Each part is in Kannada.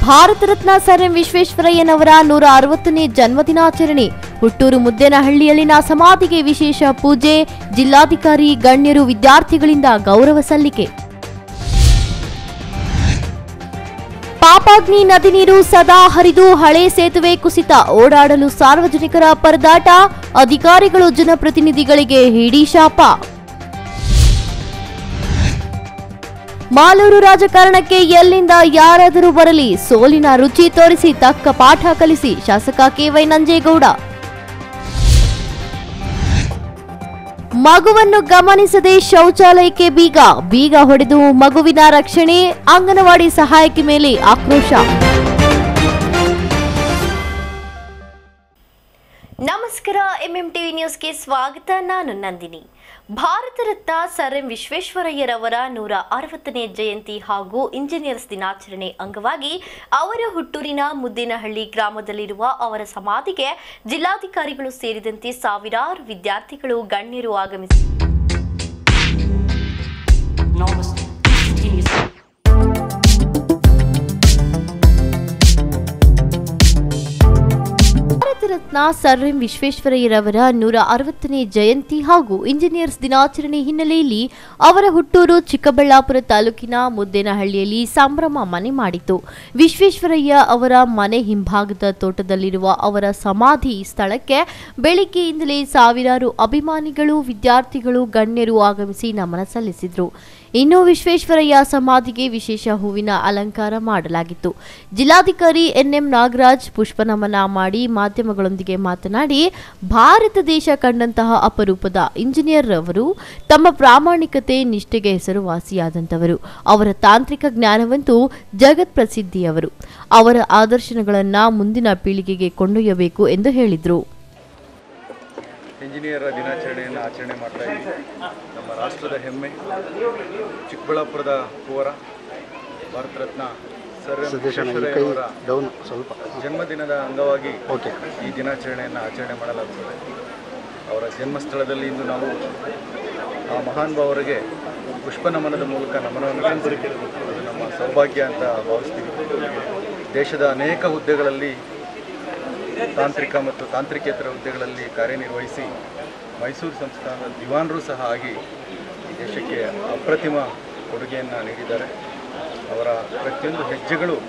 ಭಾರತ ರತ್ನ ಸರ್ ಎಂ ವಿಶ್ವೇಶ್ವರಯ್ಯನವರ ನೂರ ಅರವತ್ತನೇ ಜನ್ಮದಿನಾಚರಣೆ ಹುಟ್ಟೂರು ಮುದ್ದೇನಹಳ್ಳಿಯಲ್ಲಿನ ಸಮಾಧಿಗೆ ವಿಶೇಷ ಪೂಜೆ ಜಿಲ್ಲಾಧಿಕಾರಿ ಗಣ್ಯರು ವಿದ್ಯಾರ್ಥಿಗಳಿಂದ ಗೌರವ ಸಲ್ಲಿಕೆ ಪಾಪಾಗ್ನಿ ನದಿ ನೀರು ಸದಾ ಹರಿದು ಹಳೆ ಸೇತುವೆ ಕುಸಿತ ಓಡಾಡಲು ಸಾರ್ವಜನಿಕರ ಪರದಾಟ ಅಧಿಕಾರಿಗಳು ಜನಪ್ರತಿನಿಧಿಗಳಿಗೆ ಹಿಡಿ ಶಾಪ ಮಾಲೂರು ರಾಜಕಾರಣಕ್ಕೆ ಎಲ್ಲಿಂದ ಯಾರಾದರೂ ಬರಲಿ ಸೋಲಿನ ರುಚಿ ತೋರಿಸಿ ತಕ್ಕ ಪಾಠ ಕಲಿಸಿ ಶಾಸಕ ಕೆವೈ ನಂಜೇಗೌಡ ಮಗುವನ್ನು ಗಮನಿಸದೆ ಶೌಚಾಲಯಕ್ಕೆ ಬೀಗ ಬೀಗ ಹೊಡೆದು ಮಗುವಿನ ರಕ್ಷಣೆ ಅಂಗನವಾಡಿ ಸಹಾಯಕಿ ಮೇಲೆ ಆಕ್ರೋಶ ನಮಸ್ಕಾರ ಎಂಎಂ ಟಿವಿ ನ್ಯೂಸ್ಗೆ ಸ್ವಾಗತ ನಾನು ನಂದಿನಿ ಭಾರತ ರತ್ನ ಸರ್ ಎಂ ವಿಶ್ವೇಶ್ವರಯ್ಯರವರ ನೂರ ಅರವತ್ತನೇ ಜಯಂತಿ ಹಾಗೂ ಇಂಜಿನಿಯರ್ಸ್ ದಿನಾಚರಣೆ ಅಂಗವಾಗಿ ಅವರ ಹುಟ್ಟೂರಿನ ಮುದ್ದೇನಹಳ್ಳಿ ಗ್ರಾಮದಲ್ಲಿರುವ ಅವರ ಸಮಾಧಿಗೆ ಜಿಲ್ಲಾಧಿಕಾರಿಗಳು ಸೇರಿದಂತೆ ಸಾವಿರಾರು ವಿದ್ಯಾರ್ಥಿಗಳು ಗಣ್ಯರು ಆಗಮಿಸಿ enormous continuous Bharat Ratna sir M ವಿಶ್ವೇಶ್ವರಯ್ಯರವರ ನೂರ ಅರವತ್ತನೇ ಜಯಂತಿ ಹಾಗೂ ಇಂಜಿನಿಯರ್ಸ್ ದಿನಾಚರಣೆ ಹಿನ್ನೆಲೆಯಲ್ಲಿ ಅವರ ಹುಟ್ಟೂರು ಚಿಕ್ಕಬಳ್ಳಾಪುರ ತಾಲೂಕಿನ ಮುದ್ದೇನಹಳ್ಳಿಯಲ್ಲಿ ಸಂಭ್ರಮ ಮನೆ ಮಾಡಿತು ವಿಶ್ವೇಶ್ವರಯ್ಯ ಅವರ ಮನೆ ಹಿಂಭಾಗದ ತೋಟದಲ್ಲಿರುವ ಅವರ ಸಮಾಧಿ ಸ್ಥಳಕ್ಕೆ ಬೆಳಿಗ್ಗೆಯಿಂದಲೇ ಸಾವಿರಾರು ಅಭಿಮಾನಿಗಳು ವಿದ್ಯಾರ್ಥಿಗಳು ಗಣ್ಯರು ಆಗಮಿಸಿ ನಮನ ಸಲ್ಲಿಸಿದರು ಇನ್ನು ವಿಶ್ವೇಶ್ವರಯ್ಯ ಸಮಾಧಿಗೆ ವಿಶೇಷ ಹೂವಿನ ಅಲಂಕಾರ ಮಾಡಲಾಗಿತ್ತು ಜಿಲ್ಲಾಧಿಕಾರಿ ಎನ್ಎಂ ನಾಗರಾಜ್ ಪುಷ್ಪನಮನ ಮಾಡಿ ಮಾಧ್ಯಮಗಳೊಂದಿಗೆ ಮಾತನಾಡಿ ಭಾರತ ದೇಶ ಕಂಡಂತಹ ಅಪರೂಪದ ಇಂಜಿನಿಯರ್ ಅವರು ತಮ್ಮ ಪ್ರಾಮಾಣಿಕತೆ ನಿಷ್ಠೆಗೆ ಹೆಸರುವಾಸಿಯಾದಂಥವರು ಅವರ ತಾಂತ್ರಿಕ ಜ್ಞಾನವಂತೂ ಜಗತ್ ಪ್ರಸಿದ್ಧಿಯವರು ಅವರ ಆದರ್ಶನಗಳನ್ನು ಮುಂದಿನ ಪೀಳಿಗೆಗೆ ಕೊಂಡೊಯ್ಯಬೇಕು ಎಂದು ಹೇಳಿದರು ಇಂಜಿನಿಯರ್ ದಿನಾಚರಣೆಯನ್ನು ಆಚರಣೆ ಮಾಡ್ತಾ ಇದ್ದೀವಿ ನಮ್ಮ ರಾಷ್ಟ್ರದ ಹೆಮ್ಮೆ ಚಿಕ್ಕಬಳ್ಳಾಪುರದ ಕುವರ ಭಾರತ ರತ್ನ ಸರ್ ಎಂ ವಿಶ್ವೇಶ್ವರಯ್ಯ ಅವರ ಡೌನ್ ಸ್ವಲ್ಪ ಜನ್ಮದಿನದ ಅಂಗವಾಗಿ ಓಕೆ ಈ ದಿನಾಚರಣೆಯನ್ನು ಆಚರಣೆ ಮಾಡಲಾಗುತ್ತದೆ ಅವರ ಜನ್ಮಸ್ಥಳದಲ್ಲಿ ಇಂದು ನಾವು ಆ ಮಹಾನ್ ಭಾವರಿಗೆ ಪುಷ್ಪ ನಮನದ ಮೂಲಕ ನಮನವನ್ನು ಸಲ್ಲಿಸಿದ್ದೀವಿ ಅದು ನಮ್ಮ ಸೌಭಾಗ್ಯ ಅಂತ ಭಾವಿಸ್ತೀವಿ ದೇಶದ ಅನೇಕ ಹುದ್ದೆಗಳಲ್ಲಿ ತಾಂತ್ರಿಕ ಮತ್ತು ತಾಂತ್ರಿಕೇತರ ಹುದ್ದೆಗಳಲ್ಲಿ ಕಾರ್ಯನಿರ್ವಹಿಸಿ ಮೈಸೂರು ಸಂಸ್ಥಾನದ ದಿವಾನರು ಸಹ ಆಗಿ ಈ ದೇಶಕ್ಕೆ ಅಪ್ರತಿಮ ಕೊಡುಗೆಯನ್ನು ನೀಡಿದ್ದಾರೆ ಅವರ ಪ್ರತಿಯೊಂದು ಹೆಜ್ಜೆಗಳು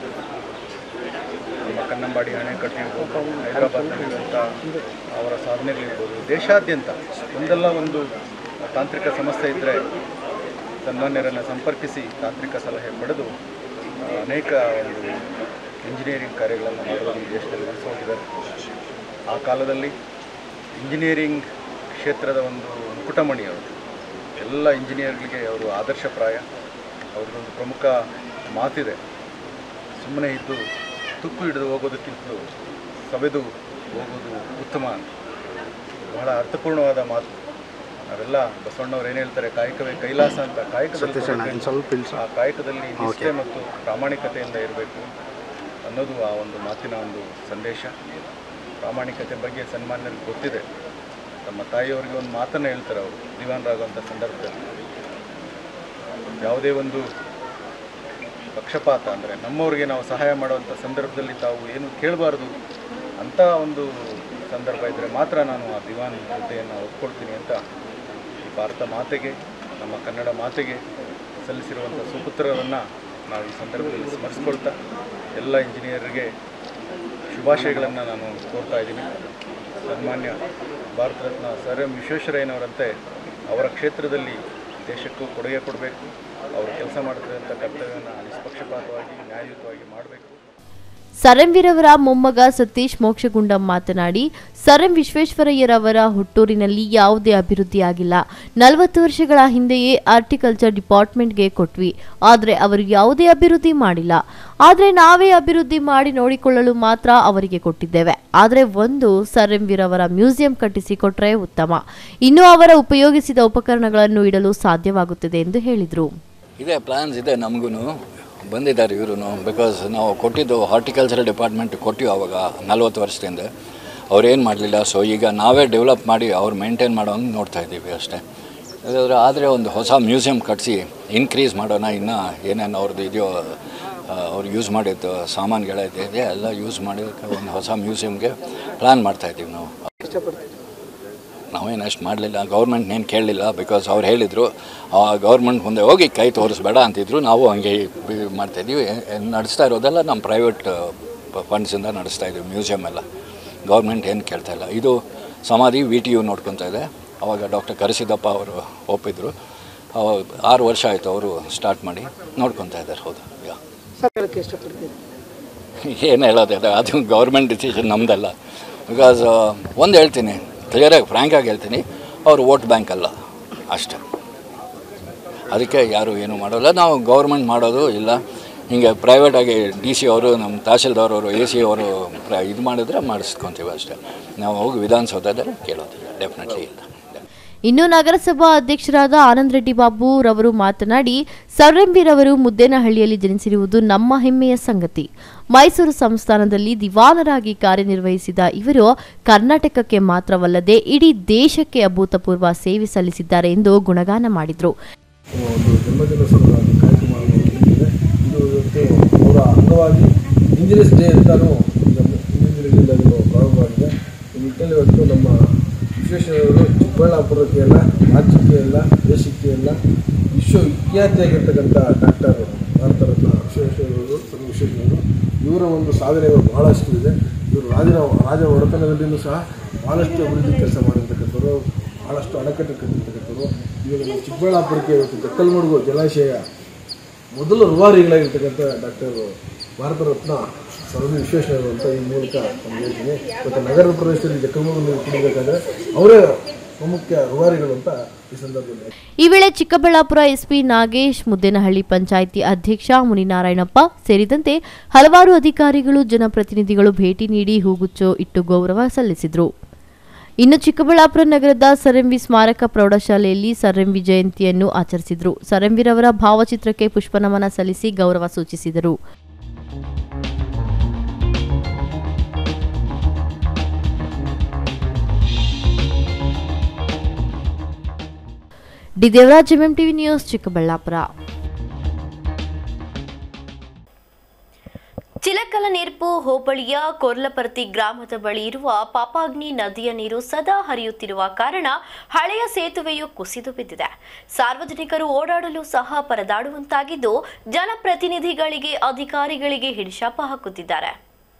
ನಮ್ಮ ಕನ್ನಂಬಾಡಿ ಅಣೆಕಟ್ಟು ಇರ್ಬೋದು ಹೈದರಾಬಾದ್ನಲ್ಲಿರುವಂಥ ಅವರ ಸಾಧನೆಗಳಿರ್ಬೋದು ದೇಶಾದ್ಯಂತ ಒಂದಲ್ಲ ಒಂದು ತಾಂತ್ರಿಕ ಸಮಸ್ಯೆ ಇದ್ದರೆ ಸನ್ಮಾನ್ಯರನ್ನು ಸಂಪರ್ಕಿಸಿ ತಾಂತ್ರಿಕ ಸಲಹೆ ಪಡೆದು ಆ, ಅನೇಕ ಒಂದು ಇಂಜಿನಿಯರಿಂಗ್ ಕಾರ್ಯಗಳನ್ನು ಮಾಡುವುದು ಈ ದೇಶದಲ್ಲಿ ನಡೆಸೋಗಿದ್ದಾರೆ ಆ ಕಾಲದಲ್ಲಿ ಇಂಜಿನಿಯರಿಂಗ್ ಕ್ಷೇತ್ರದ ಒಂದು ಮುಕುಟಮಣಿ ಅವರು ಎಲ್ಲ ಇಂಜಿನಿಯರ್ಗಳಿಗೆ ಅವರು ಆದರ್ಶಪ್ರಾಯ ಅವ್ರದ್ದೊಂದು ಪ್ರಮುಖ ಮಾತಿದೆ ಸುಮ್ಮನೆ ಇದ್ದು ತುಕ್ಕು ಹಿಡಿದು ಹೋಗೋದಕ್ಕಿಂತಲೂ ಸವೆದು ಹೋಗೋದು ಉತ್ತಮ ಅಂತ ಬಹಳ ಅರ್ಥಪೂರ್ಣವಾದ ಮಾತು ನಾವೆಲ್ಲ ಬಸವಣ್ಣವ್ರು ಏನು ಹೇಳ್ತಾರೆ ಕಾಯಕವೇ ಕೈಲಾಸ ಅಂತ ಕಾಯಕದಲ್ಲಿ ಸತೀಶ್ ಅಣ್ಣ ತೊಡಗಿ ಇನ್ನು ಸ್ವಲ್ಪ ಇಲ್ಸ ಆ ಕಾಯಕದಲ್ಲಿ ನಿಷ್ಠೆ ಮತ್ತು ಪ್ರಾಮಾಣಿಕತೆಯಿಂದ ಇರಬೇಕು ಅನ್ನೋದು ಆ ಒಂದು ಮಾತಿನ ಒಂದು ಸಂದೇಶ ಪ್ರಾಮಾಣಿಕತೆ ಬಗ್ಗೆ ಸನ್ಮಾನ್ಯರಿಗೆ ಗೊತ್ತಿದೆ ತಮ್ಮ ತಾಯಿಯವರಿಗೆ ಒಂದು ಮಾತನ್ನು ಹೇಳ್ತಾರೆ ಅವರು ದಿವಾನರಾಗುವಂಥ ಸಂದರ್ಭದಲ್ಲಿ ಯಾವುದೇ ಒಂದು ಪಕ್ಷಪಾತ ಅಂದರೆ ನಮ್ಮವ್ರಿಗೆ ನಾವು ಸಹಾಯ ಮಾಡುವಂಥ ಸಂದರ್ಭದಲ್ಲಿ ತಾವು ಏನು ಕೇಳಬಾರ್ದು ಅಂಥ ಒಂದು ಸಂದರ್ಭ ಇದ್ದರೆ ಮಾತ್ರ ನಾನು ಆ ದಿವಾನ್ ಹುದ್ದೆಯನ್ನು ಒಪ್ಕೊಳ್ತೀನಿ ಅಂತ ಈ ಭಾರತ ಮಾತೆಗೆ ನಮ್ಮ ಕನ್ನಡ ಮಾತೆಗೆ ಸಲ್ಲಿಸಿರುವಂಥ ಸುಪುತ್ರರನ್ನು ನಾವು ಈ ಸಂದರ್ಭದಲ್ಲಿ ಸ್ಮರಿಸ್ಕೊಳ್ತಾ ಎಲ್ಲ ಇಂಜಿನಿಯರ್ಗೆ ಶುಭಾಶಯಗಳನ್ನು ನಾನು ಕೋರ್ತಾ ಇದ್ದೀನಿ ಸನ್ಮಾನ್ಯ ಭಾರತ ರತ್ನ ಸರ್ ಎಂ ವಿಶ್ವೇಶ್ವರಯ್ಯನವರಂತೆ ಅವರ ಕ್ಷೇತ್ರದಲ್ಲಿ ದೇಶಕ್ಕೂ ಕೊಡುಗೆ ಕೊಡಬೇಕು ಅವರು ಕೆಲಸ ಮಾಡ್ತಿರುವಂಥ ಕರ್ತವ್ಯವನ್ನು ನಿಷ್ಪಕ್ಷಪಾತವಾಗಿ ನ್ಯಾಯಯುತವಾಗಿ ಮಾಡಬೇಕು ಸರಂವಿರವರ ಮೊಮ್ಮಗ ಸತೀಶ್ ಮೋಕ್ಷಗುಂಡಂ ಮಾತನಾಡಿ ಸರಂ ವಿಶ್ವೇಶ್ವರಯ್ಯರವರ ಹುಟ್ಟೂರಿನಲ್ಲಿ ಯಾವುದೇ ಅಭಿವೃದ್ಧಿ ಆಗಿಲ್ಲ ನಲವತ್ತು ವರ್ಷಗಳ ಹಿಂದೆಯೇ ಆರ್ಟಿಕಲ್ಚರ್ ಡಿಪಾರ್ಟ್ಮೆಂಟ್ಗೆ ಕೊಟ್ವಿ ಆದರೆ ಅವರು ಯಾವುದೇ ಅಭಿವೃದ್ಧಿ ಮಾಡಿಲ್ಲ ಆದರೆ ನಾವೇ ಅಭಿವೃದ್ಧಿ ಮಾಡಿ ನೋಡಿಕೊಳ್ಳಲು ಮಾತ್ರ ಅವರಿಗೆ ಕೊಟ್ಟಿದ್ದೇವೆ ಆದರೆ ಒಂದು ಸರಂವಿರವರ ಮ್ಯೂಸಿಯಂ ಕಟ್ಟಿಸಿ ಕೊಟ್ಟರೆ ಉತ್ತಮ ಇನ್ನು ಅವರ ಉಪಯೋಗಿಸಿದ ಉಪಕರಣಗಳನ್ನು ಇಡಲು ಸಾಧ್ಯವಾಗುತ್ತದೆ ಎಂದು ಹೇಳಿದರು ಇದೆ ಪ್ಲ್ಯಾನ್ಸ್ ಇದೆ ನಮಗೂ ಬಂದಿದ್ದಾರೆ ಇವರು ಬಿಕಾಸ್ ನಾವು ಕೊಟ್ಟಿದ್ದು ಹಾರ್ಟಿಕಲ್ಚರಲ್ ಡಿಪಾರ್ಟ್ಮೆಂಟ್ ಕೊಟ್ಟಿವಿ ಅವಾಗ ನಲ್ವತ್ತು ವರ್ಷದಿಂದ ಅವ್ರು ಏನು ಮಾಡಲಿಲ್ಲ ಸೊ ಈಗ ನಾವೇ ಡೆವಲಪ್ ಮಾಡಿ ಅವ್ರು ಮೇಂಟೈನ್ ಮಾಡೋಂಗೆ ನೋಡ್ತಾ ಇದ್ದೀವಿ ಅಷ್ಟೇ ಆದರೆ ಒಂದು ಹೊಸ ಮ್ಯೂಸಿಯಂ ಕಟ್ಟಿಸಿ ಇನ್ಕ್ರೀಸ್ ಮಾಡೋಣ ಇನ್ನು ಏನೇನು ಅವ್ರದ್ದು ಇದೆಯೋ ಅವ್ರು ಯೂಸ್ ಮಾಡಿದ್ದು ಸಾಮಾನುಗಳಿದೆ ಇದೆ ಎಲ್ಲ ಯೂಸ್ ಮಾಡಿ ಒಂದು ಹೊಸ ಮ್ಯೂಸಿಯಮ್ಗೆ ಪ್ಲ್ಯಾನ್ ಮಾಡ್ತಾಯಿದ್ದೀವಿ ನಾವು ನಾವೇನು ಅಷ್ಟು ಮಾಡಲಿಲ್ಲ ಗೌರ್ಮೆಂಟ್ನೇನು ಕೇಳಲಿಲ್ಲ ಬಿಕಾಸ್ ಅವ್ರು ಹೇಳಿದರು ಗೌರ್ಮೆಂಟ್ ಮುಂದೆ ಹೋಗಿ ಕೈ ತೋರಿಸ್ಬೇಡ ಅಂತಿದ್ರು ನಾವು ಹಂಗೆ ಬಿ- ಮಾಡ್ತಾಯಿದ್ದೀವಿ ಎ- ನಡೆಸ್ತಾ ಇರೋದೆಲ್ಲ ನಮ್ಮ ಪ್ರೈವೇಟ್ ಫಂಡ್ಸಿಂದ ನಡೆಸ್ತಾ ಇದ್ದೀವಿ ಮ್ಯೂಸಿಯಮ್ ಎಲ್ಲ ಗೌರ್ಮೆಂಟ್ ಏನು ಕೇಳ್ತಾ ಇಲ್ಲ ಇದು ಸಮಾಧಿ ವಿ ಟಿ ಯು ನೋಡ್ಕೊತಾ ಇದೆ ಅವಾಗ ಡಾಕ್ಟರ್ ಕರಿಸಿದ್ದಪ್ಪ ಅವರು ಒಪ್ಪಿದ್ರು ಅವಾಗ ಆರು ವರ್ಷ ಆಯಿತು ಅವರು ಸ್ಟಾರ್ಟ್ ಮಾಡಿ ನೋಡ್ಕೊತಾ ಇದ್ದಾರೆ ಹೌದು ಯಾ ಸರ್ ಹೇಳಕ್ಕೆ ಇಷ್ಟಪಡ್ತೀನಿ ಏನು ಹೇಳೋದು ಅದು ಅದು ಗೌರ್ಮೆಂಟ್ ಡಿಸಿಷನ್ ನಮ್ಮದಲ್ಲ ಬಿಕಾಸ್ ಒಂದು ಹೇಳ್ತೀನಿ ಕ್ಲಿಯರಾಗಿ ಫ್ರ್ಯಾಂಕಾಗಿ ಹೇಳ್ತೀನಿ ಅವರು ವೋಟ್ ಬ್ಯಾಂಕ್ ಅಲ್ಲ ಅಷ್ಟೇ ಅದಕ್ಕೆ ಯಾರು ಏನು ಮಾಡೋಲ್ಲ ನಾವು ಗೌರ್ಮೆಂಟ್ ಮಾಡೋದು ಇಲ್ಲ ಹಿಂಗೆ ಪ್ರೈವೇಟಾಗಿ ಡಿ ಸಿ ಅವರು ನಮ್ಮ ತಹಸೀಲ್ದಾರ್ ಅವರು ಎ ಸಿ ಅವರು ಪ್ರ ಇದು ಮಾಡಿದ್ರೆ ಮಾಡಿಸ್ಕೊತೀವಿ ಅಷ್ಟೇ ನಾವು ಹೋಗಿ ವಿಧಾನಸೌಧದಲ್ಲಿ ಕೇಳೋದಿಲ್ಲ ಡೆಫಿನೆಟ್ಲಿ ಇಲ್ಲ ಇನ್ನು ನಗರಸಭಾ ಅಧ್ಯಕ್ಷರಾದ ಆನಂದ್ ರೆಡ್ಡಿ ಬಾಬು ರವರು ಮಾತನಾಡಿ ಸರ್ರಂಬಿರವರು ಮುದ್ದೇನಹಳ್ಳಿಯಲ್ಲಿ ಜನಿಸಿರುವುದು ನಮ್ಮ ಹೆಮ್ಮೆಯ ಸಂಗತಿ ಮೈಸೂರು ಸಂಸ್ಥಾನದಲ್ಲಿ ದಿವಾನರಾಗಿ ಕಾರ್ಯನಿರ್ವಹಿಸಿದ ಇವರು ಕರ್ನಾಟಕಕ್ಕೆ ಮಾತ್ರವಲ್ಲದೆ ಇಡೀ ದೇಶಕ್ಕೆ ಅಭೂತಪೂರ್ವ ಸೇವೆ ಸಲ್ಲಿಸಿದ್ದಾರೆ ಎಂದು ಗುಣಗಾನ ಮಾಡಿದರು ಒಂದು ಜನ್ಮದಿನ ಸಲುವಾಗಿ ಕಾರ್ಯಕ್ರಮ ನಡೆದಿದೆ ಇದು ಇವತ್ತು ಅವರ ಅಂಗವಾಗಿ ಇಂಜಿನಿಯರ್ಸ್ ಡೇ ಅಂತಾನು ಈಗ ಮುಂದಿನ ಜಿಲ್ಲೆಗಳು ಪ್ರಾರಂಭವಾಗಿದೆ ಈ ನಿಟ್ಟಿನಲ್ಲಿ ಇವತ್ತು ನಮ್ಮ ವಿಶ್ವೇಶ್ವರಯ್ಯವರು ಚಿಕ್ಕಬಳ್ಳಾಪುರಕ್ಕೆ ಎಲ್ಲ ರಾಜ್ಯಕ್ಕೆ ಎಲ್ಲ ದೇಶಕ್ಕೆ ಎಲ್ಲ ವಿಶ್ವ ವಿಖ್ಯಾತಿಯಾಗಿರ್ತಕ್ಕಂಥ ಡಾಕ್ಟರ್ ಭಾರತ ರತ್ನ ವಿಶ್ವೇಶ್ವರಯ್ಯವರು ಸರ್ ವಿಶ್ವೇಶ್ವರಯ್ಯವರು ಇವರ ಒಂದು ಸಾಧನೆಗಳು ಬಹಳಷ್ಟು ಇದೆ ಇವರು ರಾಜನ ರಾಜ ಒಡೆತನದಲ್ಲಿಯೂ ಸಹ ಭಾಳಷ್ಟು ಅಭಿವೃದ್ಧಿ ಕೆಲಸ ಮಾಡಿರ್ತಕ್ಕಂಥವ್ರು ಭಾಳಷ್ಟು ಅಣೆಕಟ್ಟು ಕಟ್ಟಿರ್ತಕ್ಕಂಥವ್ರು ಇವಾಗ ನಮ್ಮ ಚಿಕ್ಕಬಳ್ಳಾಪುರಕ್ಕೆ ಇವತ್ತು ಜಕ್ಕಲ್ಮಡುಗು ಜಲಾಶಯ ಮೊದಲು ರೂವಾರಿಗಳಾಗಿರ್ತಕ್ಕಂಥ ಡಾಕ್ಟರ್ ಭಾರತ ರತ್ನ ಸರ್ವ ವಿಶ್ವೇಶ್ವರಯ್ಯ ಅಂತ ಈ ಮೂಲಕ ನಾನು ಹೇಳ್ತೀನಿ ಮತ್ತು ನಗರ ಪ್ರದೇಶದಲ್ಲಿ ಜಕ್ಕಲ್ಮಡುಗು ನೀರು ಕುಡಿಬೇಕಾದ್ರೆ ಅವರೇ ಪ್ರಮುಖ ರೂವಾರಿಗಳು ಅಂತ ಈ ಸಂದರ್ಭದಲ್ಲಿ ಈ ವೇಳೆ ಚಿಕ್ಕಬಳ್ಳಾಪುರ ಎಸ್ಪಿ ನಾಗೇಶ್ ಮುದ್ದೇನಹಳ್ಳಿ ಪಂಚಾಯಿತಿ ಅಧ್ಯಕ್ಷ ಮುನಿನಾರಾಯಣಪ್ಪ ಸೇರಿದಂತೆ ಹಲವಾರು ಅಧಿಕಾರಿಗಳು ಜನಪ್ರತಿನಿಧಿಗಳು ಭೇಟಿ ನೀಡಿ ಹೂಗುಚ್ಚು ಇಟ್ಟು ಗೌರವ ಸಲ್ಲಿಸಿದರು ಇನ್ನು ಚಿಕ್ಕಬಳ್ಳಾಪುರ ನಗರದ ಸರಂವಿ ಸ್ಮಾರಕ ಪ್ರೌಢಶಾಲೆಯಲ್ಲಿ ಸರಂವಿ ಜಯಂತಿಯನ್ನು ಆಚರಿಸಿದರು ಸರಂವಿರವರ ಭಾವಚಿತ್ರಕ್ಕೆ ಪುಷ್ಪನಮನ ಸಲ್ಲಿಸಿ ಗೌರವ ಸೂಚಿಸಿದರು D Devaraj MMTV news Chikkaballapur Chilakalanerpu ಹೋಬಳಿಯ ಕೊರ್ಲಪರ್ತಿ ಗ್ರಾಮದ ಬಳಿ ಇರುವ ಪಾಪಾಗ್ನಿ ನದಿಯ ನೀರು ಸದಾ ಹರಿಯುತ್ತಿರುವ ಕಾರಣ ಹಳೆಯ ಸೇತುವೆಯು ಕುಸಿದು ಬಿದ್ದಿದೆ ಸಾರ್ವಜನಿಕರು ಓಡಾಡಲು ಸಹ ಪರದಾಡುವಂತಾಗಿದ್ದು ಜನಪ್ರತಿನಿಧಿಗಳಿಗೆ ಅಧಿಕಾರಿಗಳಿಗೆ ಹಿಡಿಶಾಪ ಹಾಕುತ್ತಿದ್ದಾರೆ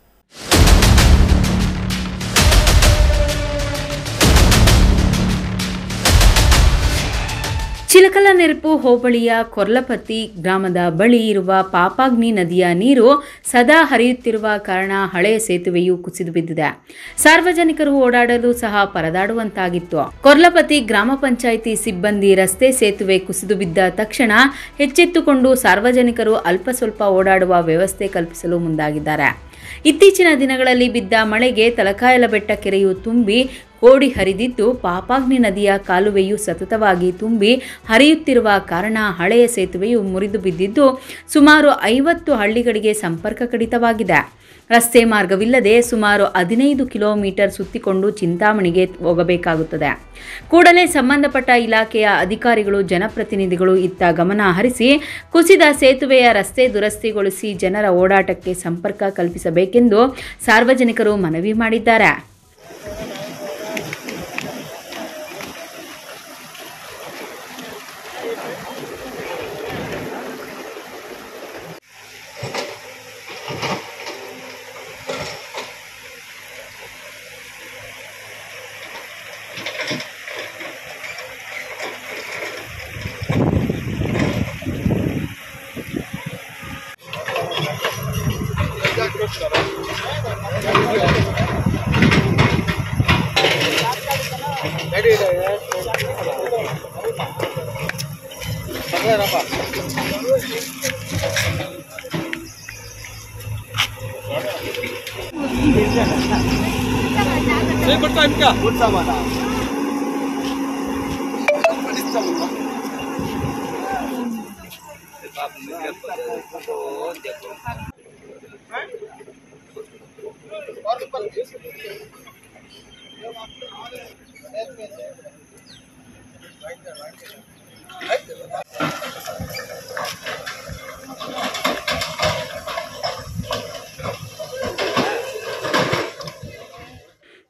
ಚಿಲಕಲನೆರಪು ಹೋಬಳಿಯ ಕೊರ್ಲಪತ್ತಿ ಗ್ರಾಮದ ಬಳಿ ಇರುವ ಪಾಪಾಗ್ನಿ ನದಿಯ ನೀರು ಸದಾ ಹರಿಯುತ್ತಿರುವ ಕಾರಣ ಹಳೆಯ ಸೇತುವೆಯು ಕುಸಿದು ಬಿದ್ದಿದೆ ಸಾರ್ವಜನಿಕರು ಓಡಾಡಲು ಸಹ ಪರದಾಡುವಂತಾಗಿತ್ತು ಕೊರ್ಲಪತಿ ಗ್ರಾಮ ಪಂಚಾಯಿತಿ ಸಿಬ್ಬಂದಿ ರಸ್ತೆ ಸೇತುವೆ ಕುಸಿದು ಬಿದ್ದ ತಕ್ಷಣ ಎಚ್ಚೆತ್ತುಕೊಂಡು ಸಾರ್ವಜನಿಕರು ಅಲ್ಪ ಸ್ವಲ್ಪ ಓಡಾಡುವ ವ್ಯವಸ್ಥೆ ಕಲ್ಪಿಸಲು ಮುಂದಾಗಿದ್ದಾರೆ ಇತ್ತೀಚಿನ ದಿನಗಳಲ್ಲಿ ಬಿದ್ದ ಮಳೆಗೆ ತಲಕಾಯಲ ಬೆಟ್ಟ ಕೆರೆಯು ತುಂಬಿ ಕೋಡಿ ಹರಿದಿದ್ದು ಪಾಪಾಗ್ನಿ ನದಿಯ ಕಾಲುವೆಯು ಸತತವಾಗಿ ತುಂಬಿ ಹರಿಯುತ್ತಿರುವ ಕಾರಣ ಹಳೆಯ ಸೇತುವೆಯು ಮುರಿದು ಬಿದ್ದಿದ್ದು ಸುಮಾರು ಐವತ್ತು ಹಳ್ಳಿಗಳಿಗೆ ಸಂಪರ್ಕ ಕಡಿತವಾಗಿದೆ ರಸ್ತೆ ಮಾರ್ಗವಿಲ್ಲದೆ ಸುಮಾರು ಹದಿನೈದು ಕಿಲೋಮೀಟರ್ ಸುತ್ತಿಕೊಂಡು ಚಿಂತಾಮಣಿಗೆ ಹೋಗಬೇಕಾಗುತ್ತದೆ ಕೂಡಲೇ ಸಂಬಂಧಪಟ್ಟ ಇಲಾಖೆಯ ಅಧಿಕಾರಿಗಳು ಜನಪ್ರತಿನಿಧಿಗಳು ಇತ್ತ ಗಮನ ಹರಿಸಿ ಕುಸಿದ ಸೇತುವೆಯ ರಸ್ತೆ ದುರಸ್ತಿಗೊಳಿಸಿ ಜನರ ಓಡಾಟಕ್ಕೆ ಸಂಪರ್ಕ ಕಲ್ಪಿಸಬೇಕೆಂದು ಸಾರ್ವಜನಿಕರು ಮನವಿ ಮಾಡಿದ್ದಾರೆ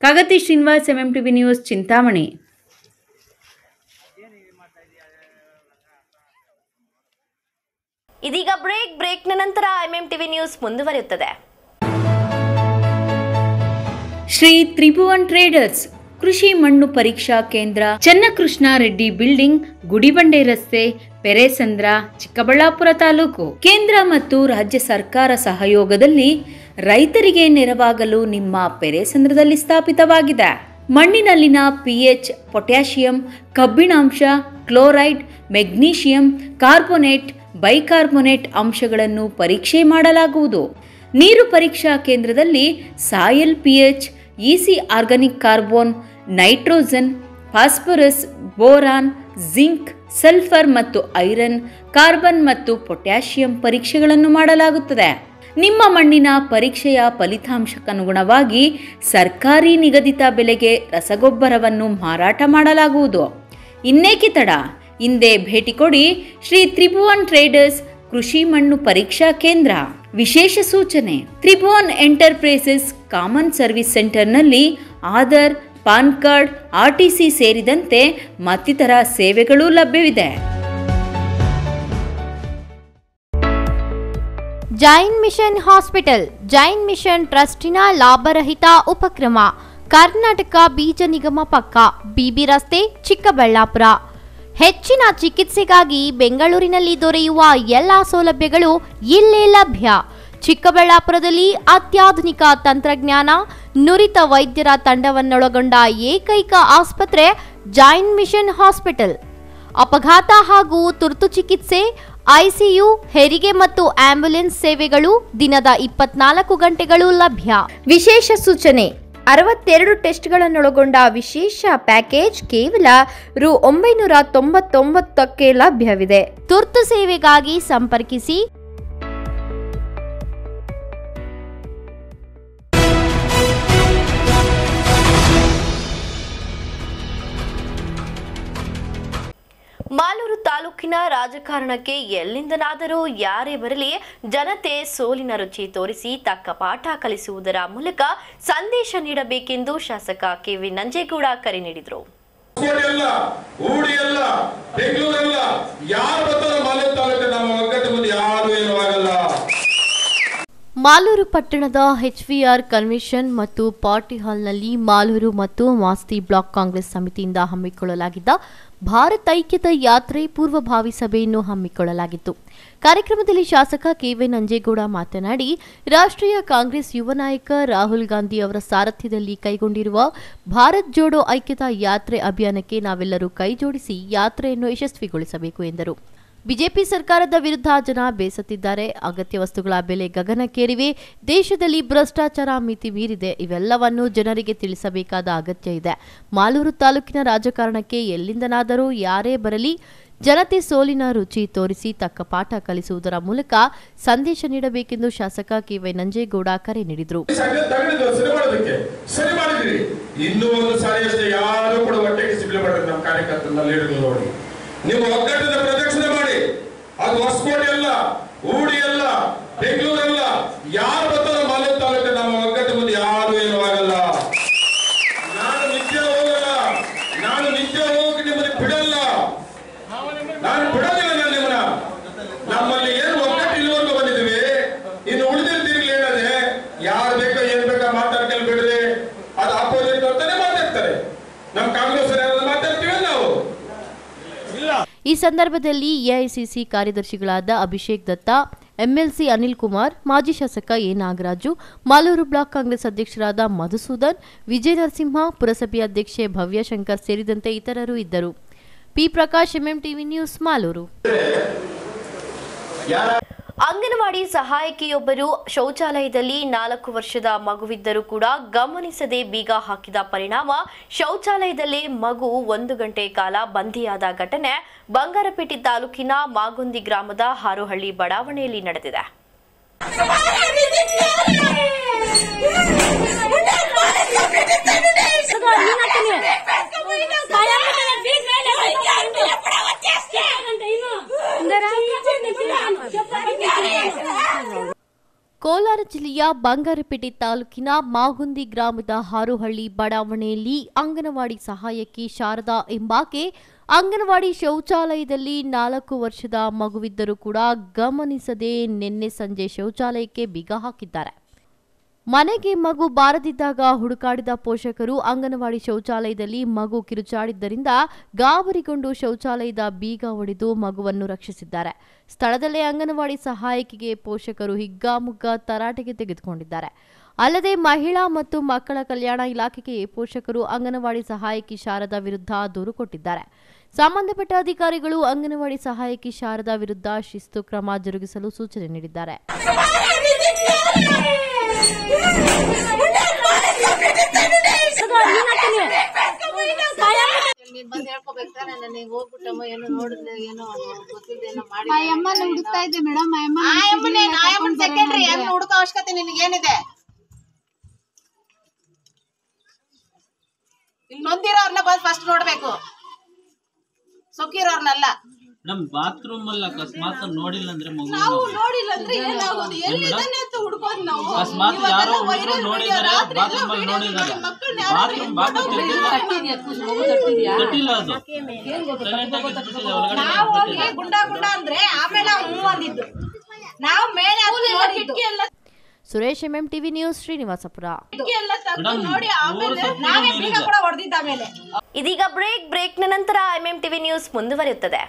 Kagati Srinivas MM TV news Chintamani ಇದೀಗ ಬ್ರೇಕ್ ಬ್ರೇಕ್ನ ನಂತರ ಎಂಎಂ ಟಿವಿ ನ್ಯೂಸ್ ಮುಂದುವರಿಯುತ್ತದೆ ಶ್ರೀ ತ್ರಿಭುವನ್ ಟ್ರೇಡರ್ಸ್ ಕೃಷಿ ಮಣ್ಣು ಪರೀಕ್ಷಾ ಕೇಂದ್ರ ಚನ್ನಕೃಷ್ಣ ರೆಡ್ಡಿ ಬಿಲ್ಡಿಂಗ್ ಗುಡಿಬಂಡೆ ರಸ್ತೆ ಪೆರೇಸಂದ್ರ ಚಿಕ್ಕಬಳ್ಳಾಪುರ ತಾಲೂಕು ಕೇಂದ್ರ ಮತ್ತು ರಾಜ್ಯ ಸರ್ಕಾರ ಸಹಯೋಗದಲ್ಲಿ ರೈತರಿಗೆ ನೆರವಾಗಲು ನಿಮ್ಮ ಪೆರೇಸಂದ್ರದಲ್ಲಿ ಸ್ಥಾಪಿತವಾಗಿದೆ ಮಣ್ಣಿನಲ್ಲಿನ ಪಿಎಚ್ ಪೊಟ್ಯಾಷಿಯಂ ಕಬ್ಬಿಣಾಂಶ ಕ್ಲೋರೈಡ್ ಮೆಗ್ನೀಷಿಯಂ ಕಾರ್ಬೋನೇಟ್ ಬೈಕಾರ್ಬೋನೇಟ್ ಅಂಶಗಳನ್ನು ಪರೀಕ್ಷೆ ಮಾಡಲಾಗುವುದು ನೀರು ಪರೀಕ್ಷಾ ಕೇಂದ್ರದಲ್ಲಿ soil pH EC organic carbon nitrogen phosphorus boron zinc sulphur ಮತ್ತು ಐರನ್ ಕಾರ್ಬನ್ ಮತ್ತು ಪೊಟ್ಯಾಷಿಯಂ ಪರೀಕ್ಷೆಗಳನ್ನು ಮಾಡಲಾಗುತ್ತದೆ ನಿಮ್ಮ ಮಣ್ಣಿನ ಪರೀಕ್ಷೆಯ ಫಲಿತಾಂಶಕ್ಕನುಗುಣವಾಗಿ ಸರ್ಕಾರಿ ನಿಗದಿತ ಬೆಲೆಗೆ ರಸಗೊಬ್ಬರವನ್ನು ಮಾರಾಟ ಮಾಡಲಾಗುವುದು ಇನ್ನೇಕೆ ತಡ ಹಿಂದೆ ಭೇಟಿ ಕೊಡಿ ಶ್ರೀ ತ್ರಿಭುವನ್ ಟ್ರೇಡರ್ಸ್ ಕೃಷಿ ಮಣ್ಣು ಪರೀಕ್ಷಾ ಕೇಂದ್ರ ವಿಶೇಷ ಸೂಚನೆ ತ್ರಿಭುವನ್ ಎಂಟರ್ಪ್ರೈಸಸ್ ಕಾಮನ್ ಸರ್ವಿಸ್ ಸೆಂಟರ್ನಲ್ಲಿ ಆಧಾರ್ ಪಾನ್ ಕಾರ್ಡ್ ಆರ್ಟಿಸಿ ಸೇರಿದಂತೆ ಮತ್ತಿತರ ಸೇವೆಗಳೂ ಲಭ್ಯವಿದೆ Jain mission hospital Jain mission ಟ್ರಸ್ಟಿನ ಲಾಭರಹಿತ ಉಪಕ್ರಮ ಕರ್ನಾಟಕ ಬೀಜ ನಿಗಮ ಪಕ್ಕ ಬಿಬಿ ರಸ್ತೆ ಚಿಕ್ಕಬಳ್ಳಾಪುರ ಹೆಚ್ಚಿನ ಚಿಕಿತ್ಸೆಗಾಗಿ ಬೆಂಗಳೂರಿನಲ್ಲಿ ದೊರೆಯುವ ಎಲ್ಲ ಸೌಲಭ್ಯಗಳು ಇಲ್ಲೇ ಲಭ್ಯ ಚಿಕ್ಕಬಳ್ಳಾಪುರದಲ್ಲಿ ಅತ್ಯಾಧುನಿಕ ತಂತ್ರಜ್ಞಾನ ನುರಿತ ವೈದ್ಯರ ತಂಡವನ್ನೊಳಗೊಂಡ ಏಕೈಕ ಆಸ್ಪತ್ರೆ ಜೈನ್ ಮಿಷನ್ ಹಾಸ್ಪಿಟಲ್ ಅಪಘಾತ ಹಾಗೂ ತುರ್ತು ಚಿಕಿತ್ಸೆ ಐಸಿಯು ಹೆರಿಗೆ ಮತ್ತು ಆಂಬ್ಯುಲೆನ್ಸ್ ಸೇವೆಗಳು ದಿನದ ಇಪ್ಪತ್ನಾಲ್ಕು ಗಂಟೆಗಳು ಲಭ್ಯ ವಿಶೇಷ ಸೂಚನೆ ಅರವತ್ತೆರಡು ಟೆಸ್ಟ್ಗಳನ್ನೊಳಗೊಂಡ ವಿಶೇಷ ಪ್ಯಾಕೇಜ್ ಕೇವಲ ರು ಒಂಬೈನೂರ ತೊಂಬತ್ತೊಂಬತ್ತಕ್ಕೆ ಲಭ್ಯವಿದೆ ತುರ್ತು ಸೇವೆಗಾಗಿ ಸಂಪರ್ಕಿಸಿ ಮಾಲೂರು ತಾಲೂಕಿನ ರಾಜಕಾರಣಕ್ಕೆ ಎಲ್ಲಿಂದನಾದರೂ ಯಾರೇ ಬರಲಿ ಜನತೆ ಸೋಲಿನ ರುಚಿ ತೋರಿಸಿ ತಕ್ಕ ಪಾಠ ಕಲಿಸುವುದರ ಮೂಲಕ ಸಂದೇಶ ನೀಡಬೇಕೆಂದು ಶಾಸಕ ಕೆವಿ ನಂಜೇಗೌಡ ಕರೆ ನೀಡಿದರು ಹೊಸಕೋಟೆ ಅಲ್ಲ ಊಡಿ ಅಲ್ಲ ಬೆಂಗಳೂರಲ್ಲ ಯಾರು ಬರ್ತಾರೋ ಮಾಲೂರು ತಾಲೂಕು ನಮ್ಮ ಒಗ್ಗಟ್ಟು ಮುಂದೆ ಯಾರು ಏನು ಆಗಲ್ಲ ಮಾಲೂರು ಪಟ್ಟಣದ ಎಚ್ವಿಆರ್ ಕನ್ವೆನ್ಷನ್ ಮತ್ತು ಪಾರ್ಟಿ ಹಾಲ್ನಲ್ಲಿ ಮಾಲೂರು ಮತ್ತು ಮಾಸ್ತಿ ಬ್ಲಾಕ್ ಕಾಂಗ್ರೆಸ್ ಸಮಿತಿಯಿಂದ ಹಮ್ಮಿಕೊಳ್ಳಲಾಗಿದ್ದ ಭಾರತ್ ಐಕ್ಯತಾ ಯಾತ್ರೆ ಪೂರ್ವಭಾವಿ ಸಭೆಯನ್ನು ಹಮ್ಮಿಕೊಳ್ಳಲಾಗಿತ್ತು ಕಾರ್ಯಕ್ರಮದಲ್ಲಿ ಶಾಸಕ ಕೆವೈ ನಂಜೇಗೌಡ ಮಾತನಾಡಿ ರಾಷ್ಟ್ರೀಯ ಕಾಂಗ್ರೆಸ್ ಯುವ ನಾಯಕ ರಾಹುಲ್ ಗಾಂಧಿ ಅವರ ಸಾರಥ್ಯದಲ್ಲಿ ಕೈಗೊಂಡಿರುವ ಭಾರತ್ ಜೋಡೋ ಐಕ್ಯತಾ ಯಾತ್ರೆ ಅಭಿಯಾನಕ್ಕೆ ನಾವೆಲ್ಲರೂ ಕೈಜೋಡಿಸಿ ಯಾತ್ರೆಯನ್ನು ಯಶಸ್ವಿಗೊಳಿಸಬೇಕು ಎಂದರು ಬಿಜೆಪಿ ಸರ್ಕಾರದ ವಿರುದ್ಧ ಜನ ಬೇಸತ್ತಿದ್ದಾರೆ ಅಗತ್ಯ ವಸ್ತುಗಳ ಬೆಲೆ ಗಗನಕ್ಕೇರಿವೆ ದೇಶದಲ್ಲಿ ಭ್ರಷ್ಟಾಚಾರ ಮಿತಿ ಮೀರಿದೆ ಇವೆಲ್ಲವನ್ನು ಜನರಿಗೆ ತಿಳಿಸಬೇಕಾದ ಅಗತ್ಯ ಇದೆ ಮಾಲೂರು ತಾಲೂಕಿನ ರಾಜಕಾರಣಕ್ಕೆ ಎಲ್ಲಿಂದನಾದರೂ ಯಾರೇ ಬರಲಿ ಜನತೆ ಸೋಲಿನ ರುಚಿ ತೋರಿಸಿ ತಕ್ಕ ಪಾಠ ಕಲಿಸುವುದರ ಮೂಲಕ ಸಂದೇಶ ನೀಡಬೇಕೆಂದು ಶಾಸಕ ಕೆವೈ ನಂಜೇಗೌಡ ಕರೆ ನೀಡಿದರು ಸಂಘ ತಗೊಂಡಿದ್ದು ಸರಿ ಮಾಡೋದಕ್ಕೆ ಸರಿ ಮಾಡಿದ್ರಿ ಇನ್ನೂ ಒಂದು ಸಾರಿ ಅಷ್ಟೇ ಯಾರು ಕೂಡ ಹೊಟ್ಟೆಗೆ ಸಿಗ್ಲಿ ಮಾಡ್ರಿ ನಮ್ಮ ಕಾರ್ಯಕರ್ತರನ್ನ ಲೀಡರ್ ನೋಡಿ ನಿಮ್ಮ ಒಗ್ಗಟ್ಟದ ಪ್ರದಕ್ಷಿಣೆ ಮಾಡಿ ಅದು ಹೊಸಕೋಟೆ ಅಲ್ಲ ಊಡಿ ಅಲ್ಲ ಬೆಂಗಳೂರಲ್ಲ ಯಾರು ಬರ್ತಾರೋ ಮಾಲೂರು ತಾಲೂಕು ನಮ್ಮ ಒಗ್ಗಟ್ಟು ಮುಂದೆ ಯಾರು ಏನು ಆಗಲ್ಲ ನಾನು ನಿತ್ಯ ಹೋಗಲ್ಲ ನಾನು ನಿತ್ಯ ಹೋಗಿ ನಿಮ್ಮನ್ನ ಬಿಡಲ್ಲ ನಾನು ಬಿಡೋದಿಲ್ಲ ನಾನು ನಿಮ್ಮನ್ನ ನಮ್ಮಲ್ಲಿ ಏನು ಒಗ್ಗಟ್ಟು ಇಲ್ಲಿವರೆಗೂ ಬಂದಿದ್ದೀವಿ ಇನ್ನು ಉಳಿದಿರ್ತೀರಿ ಏನದೆ ಯಾರು ಬೇಕೋ ಏನ್ ಬೇಕೋ ಮಾತಾಡ್ಕೊಂಡು ಬಿಡ್ರಿ ಅದು ಅಪೋಸಿಟ್ ಅಂತಾನೆ ಮಾತಾಡ್ತಾರೆ ನಮ್ ಕಾಂಗ್ರೆಸ್ ಯಾರಾದ್ರೂ ಮಾತಾಡ್ತೀವಿ ನಾವು ಈ ಸಂದರ್ಭದಲ್ಲಿ ಎಐಸಿಸಿ ಕಾರ್ಯದರ್ಶಿಗಳಾದ ಅಭಿಷೇಕ್ ದತ್ತ ಎಂಎಲ್ಸಿ ಅನಿಲ್ ಕುಮಾರ್ ಮಾಜಿ ಶಾಸಕ ಎ ನಾಗರಾಜು ಮಾಲೂರು ಬ್ಲಾಕ್ ಕಾಂಗ್ರೆಸ್ ಅಧ್ಯಕ್ಷರಾದ ಮಧುಸೂದನ್ ವಿಜಯ ನರಸಿಂಹ ಪುರಸಭೆ ಅಧ್ಯಕ್ಷೆ ಭವ್ಯ ಶಂಕರ್ ಸೇರಿದಂತೆ ಇತರರು ಇದ್ದರು P Prakash MM TV news Malur anganwadi ಸಹಾಯಕಿಯೊಬ್ಬರು ಶೌಚಾಲಯದಲ್ಲಿ ನಾಲ್ಕು ವರ್ಷದ ಮಗುವಿದ್ದರೂ ಕೂಡ ಗಮನಿಸದೆ ಬೀಗ ಹಾಕಿದ ಪರಿಣಾಮ ಶೌಚಾಲಯದಲ್ಲೇ ಮಗು ಒಂದು ಗಂಟೆ ಕಾಲ ಬಂಧಿಯಾದ ಘಟನೆ ಬಂಗಾರಪೇಟೆ ತಾಲೂಕಿನ ಮಾಗುಂದಿ ಗ್ರಾಮದ ಹಾರೋಹಳ್ಳಿ ಬಡಾವಣೆಯಲ್ಲಿ ನಡೆದಿದೆ ಕೋಲಾರ ಜಿಲ್ಲೆಯ ಬಂಗಾರಪೇಟೆ ತಾಲೂಕಿನ ಮಾಗುಂದಿ ಗ್ರಾಮದ ಹಾರುಹಳ್ಳಿ ಬಡಾವಣೆಯಲ್ಲಿ ಅಂಗನವಾಡಿ ಸಹಾಯಕಿ ಶಾರದಾ ಎಂಬಾಕೆ ಅಂಗನವಾಡಿ ಶೌಚಾಲಯದಲ್ಲಿ ನಾಲ್ಕು ವರ್ಷದ ಮಗುವಿದ್ದರೂ ಕೂಡ ಗಮನಿಸದೆ ನಿನ್ನೆ ಸಂಜೆ ಶೌಚಾಲಯಕ್ಕೆ ಬೀಗ ಹಾಕಿದ್ದಾರೆ ಮನೆಗೆ ಮಗು ಬಾರದಿದ್ದಾಗ ಹುಡುಕಾಡಿದ ಪೋಷಕರು ಅಂಗನವಾಡಿ ಶೌಚಾಲಯದಲ್ಲಿ ಮಗು ಕಿರುಚಾಡಿದ್ದರಿಂದ ಗಾಬರಿಗೊಂಡು ಶೌಚಾಲಯದ ಬೀಗ ಒಡೆದು ಮಗುವನ್ನು ರಕ್ಷಿಸಿದ್ದಾರೆ ಸ್ಥಳದಲ್ಲೇ ಅಂಗನವಾಡಿ ಸಹಾಯಕಿಗೆ ಪೋಷಕರು ಹಿಗ್ಗಾಮುಗ್ಗಾ ತರಾಟೆಗೆ ತೆಗೆದುಕೊಂಡಿದ್ದಾರೆ ಅಲ್ಲದೆ ಮಹಿಳಾ ಮತ್ತು ಮಕ್ಕಳ ಕಲ್ಯಾಣ ಇಲಾಖೆಗೆ ಪೋಷಕರು ಅಂಗನವಾಡಿ ಸಹಾಯಕಿ ಶಾರದಾ ವಿರುದ್ಧ ದೂರು ಕೊಟ್ಟಿದ್ದಾರೆ ಸಂಬಂಧಪಟ್ಟ ಅಧಿಕಾರಿಗಳು ಅಂಗನವಾಡಿ ಸಹಾಯಕಿ ಶಾರದಾ ವಿರುದ್ಧ ಶಿಸ್ತು ಕ್ರಮ ಜರುಗಿಸಲು ಸೂಚನೆ ನೀಡಿದ್ದಾರೆ ನೀನ್ ಬಂದ್ ಹೇಳ್ಕೊಬೇಕು ತಾನೆ ನನಗೆ ಹೋಗ್ಬಿಟ್ಟಮ್ಮ ಏನೋ ನೋಡಿದ್ಲೆ ಏನೋ ಗೊತ್ತಿಲ್ದೇನೋ ಮಾಡಿ ಅಮ್ಮನ ಹುಡುಕ್ತಾ ಇದ್ದೆ ಮೇಡಮ್ ಅಮ್ಮ ಆಯಮ್ಮನೇ ಆಯಮ್ಮನ ಸೆಕೆಂಡ್ರಿ ಎಲ್ಲ ಹುಡುಕೋ ಅವಶ್ಯಕತೆ ನಿನಗೆ ಏನಿದೆ ಇಲ್ಲಿ ನೊಂದಿರೋರ್ನ ಬಂದ್ ಫಸ್ಟ್ ನೋಡ್ಬೇಕು ಸೊಕ್ಕಿರೋರ್ನಲ್ಲ ನಮ್ ಬಾತ್ರೂಮ್ ಅಲ್ಲಿ ಅಕಸ್ಮಾತ್ ನೋಡಿಲ್ಲ ಅಂದ್ರೆ ಮಗು ನೋಡಿಲ್ಲ ಅಂದ್ರೆ ಏನಾಗೋದು ಎಲ್ಲಿದ್ದಾನೆ ಅಂತ ಹುಡ್ಕೋದು ನಾವು ಅಕಸ್ಮಾತ್ ಯಾರೋ ಹುಡುಗರು ನೋಡಿದಾರೆ ಬಾತ್ರೂಮ್ ಅಲ್ಲಿ ನೋಡಿದಾರೆ ಬಾತ್ರೂಮ್ ಬಾತ್ರೂಮ್ ತಟ್ಟಿಲ್ಲ ಅದು Silent ಆಗಿ ಇಟ್ಬಿಟ್ಟಿದೆ, ಒಳಗಡೆ ನಾವು ಹೋಗಿ ಗುಂಡ ಗುಂಡ ಅಂದ್ರೆ ಆಮೇಲೆ ಅವ್ನು ಹ್ಞೂ ಅಂದಿದ್ದು ನಾವು ಮೇಲೆ ಹತ್ತಿ ನೋಡಿದ್ದು Suresh MM TV news Srinivaspur ಕಿಟಕಿ ಎಲ್ಲ ತೆಗ್ದು ಮೇಡಮ್, ನೋಡಿ ಆಮೇಲೆ ಮೂರು ಸತಿ ನಾವೇ ಬೀಗ ನೀರಿದೆ. ಕೂಡ ಹೊಡೆದಿದ್ದ ಆಮೇಲೆ ಇದೀಗ ಬ್ರೇಕ್ ಬ್ರೇಕ್ನ ನಂತರ ಎಂಎಂ ಟಿವಿ ನ್ಯೂಸ್ ಮುಂದುವರಿಯುತ್ತದೆ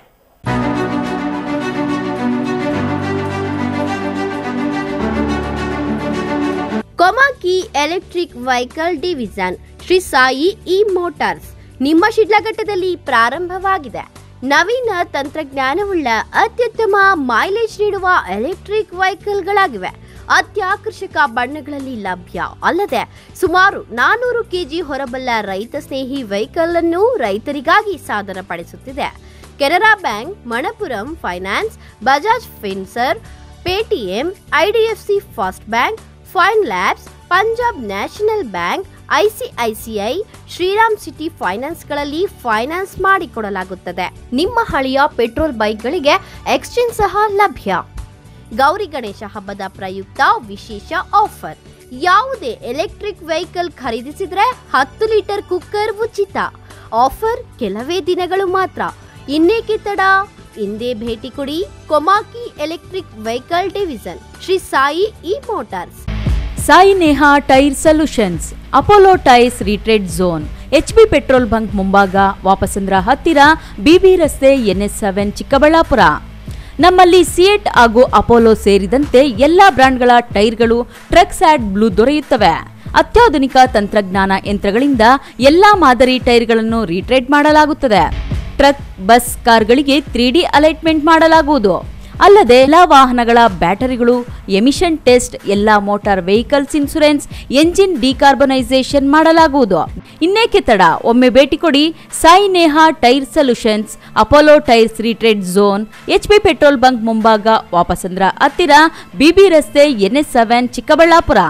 Komaki electric vehicle division Shri Sai E motors ನಿಮ್ಮ ಶಿಡ್ಲಘಟ್ಟದಲ್ಲಿ ಪ್ರಾರಂಭವಾಗಿದೆ ನವೀನ ತಂತ್ರಜ್ಞಾನವುಳ್ಳ ಅತ್ಯುತ್ತಮ ಮೈಲೇಜ್ ನೀಡುವ ಎಲೆಕ್ಟ್ರಿಕ್ ವೆಹಿಕಲ್ಗಳಾಗಿವೆ ಅತ್ಯಾಕರ್ಷಕ ಬಣ್ಣಗಳಲ್ಲಿ ಲಭ್ಯ ಅಲ್ಲದೆ ಸುಮಾರು ನಾನೂರು ಕೆಜಿ ಹೊರಬಲ್ಲ ರೈತ ಸ್ನೇಹಿ ವೆಹಿಕಲ್ ಅನ್ನು ರೈತರಿಗಾಗಿ ಸಾದರಪಡಿಸುತ್ತಿದೆ Canara bank Manappuram finance Bajaj Finserv Paytm IDFC first bank fine labs Punjab national bank ICICI Shriram city ಫೈನಾನ್ಸ್ಗಳಲ್ಲಿ ಫೈನಾನ್ಸ್ ಮಾಡಿಕೊಡಲಾಗುತ್ತದೆ ನಿಮ್ಮ ಹಳೆಯ ಪೆಟ್ರೋಲ್ ಬೈಕ್ಗಳಿಗೆ ಎಕ್ಸ್ಚೇಂಜ್ ಸಹ ಲಭ್ಯ ಗೌರಿ ಗಣೇಶ ಹಬ್ಬದ ಪ್ರಯುಕ್ತ ವಿಶೇಷ ಆಫರ್ ಯಾವುದೇ ಎಲೆಕ್ಟ್ರಿಕ್ ವೆಹಿಕಲ್ ಖರೀದಿಸಿದ್ರೆ ಹತ್ತು ಲೀಟರ್ ಕುಕ್ಕರ್ ಉಚಿತ ಆಫರ್ ಕೆಲವೇ ದಿನಗಳು ಮಾತ್ರ ಇನ್ನೇಕೆ ತಡ ಇಂದೇ ಭೇಟಿ ಕೊಡಿ Komaki electric vehicle division Shri Sai E motors Sai Neha tyre solutions Apollo tyres retread zone HB petrol bunk ಮುಂಭಾಗ ವಾಪಸಂದ್ರ ಹತ್ತಿರ ಬಿಬಿ ರಸ್ತೆ ಎನ್ಎಸ್ ಸೆವೆನ್ ಚಿಕ್ಕಬಳ್ಳಾಪುರ ನಮ್ಮಲ್ಲಿ ಸಿಯೆಟ್ ಹಾಗೂ ಅಪೋಲೋ ಸೇರಿದಂತೆ ಎಲ್ಲ ಬ್ರ್ಯಾಂಡ್ಗಳ ಟೈರ್ಗಳು ಟ್ರಕ್ಸ್ ಆಡ್ ಬ್ಲೂ ದೊರೆಯುತ್ತವೆ ಅತ್ಯಾಧುನಿಕ ತಂತ್ರಜ್ಞಾನ ಯಂತ್ರಗಳಿಂದ ಎಲ್ಲಾ ಮಾದರಿ ಟೈರ್ಗಳನ್ನು ರೀಟ್ರೇಡ್ ಮಾಡಲಾಗುತ್ತದೆ ಟ್ರಕ್ ಬಸ್ ಕಾರ್ಗಳಿಗೆ ತ್ರೀ ಡಿ ಅಲೈಟ್ಮೆಂಟ್ ಮಾಡಲಾಗುವುದು ಅಲ್ಲದೆ ಎಲ್ಲಾ ವಾಹನಗಳ ಬ್ಯಾಟರಿಗಳು ಎಮಿಷನ್ ಟೆಸ್ಟ್ ಎಲ್ಲಾ motor vehicles insurance engine decarbonisation ಮಾಡಲಾಗುವುದು ಇನ್ನೇಕೆ ತಡ ಒಮ್ಮೆ ಭೇಟಿ ಕೊಡಿ Sai Neha tyre solutions Apollo tyres retread zone HP petrol bunk ಮುಂಭಾಗ ವಾಪಸಂದ್ರ ಹತ್ತಿರ ಬಿಬಿ ರಸ್ತೆ ಎನ್ಎಸ್ ಸೆವೆನ್ ಚಿಕ್ಕಬಳ್ಳಾಪುರ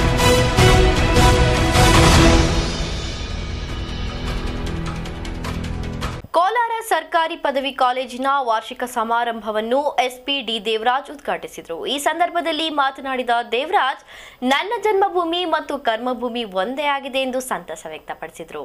ಕೋಲಾರ ಸರ್ಕಾರಿ ಪದವಿ ಕಾಲೇಜಿನ ವಾರ್ಷಿಕ ಸಮಾರಂಭವನ್ನು ಎಸ್ಪಿ ಡಿ ದೇವರಾಜ್ ಉದ್ಘಾಟಿಸಿದರು ಈ ಸಂದರ್ಭದಲ್ಲಿ ಮಾತನಾಡಿದ ದೇವರಾಜ್ ನನ್ನ ಜನ್ಮಭೂಮಿ ಮತ್ತು ಕರ್ಮಭೂಮಿ ಒಂದೇ ಆಗಿದೆ ಎಂದು ಸಂತಸ ವ್ಯಕ್ತಪಡಿಸಿದರು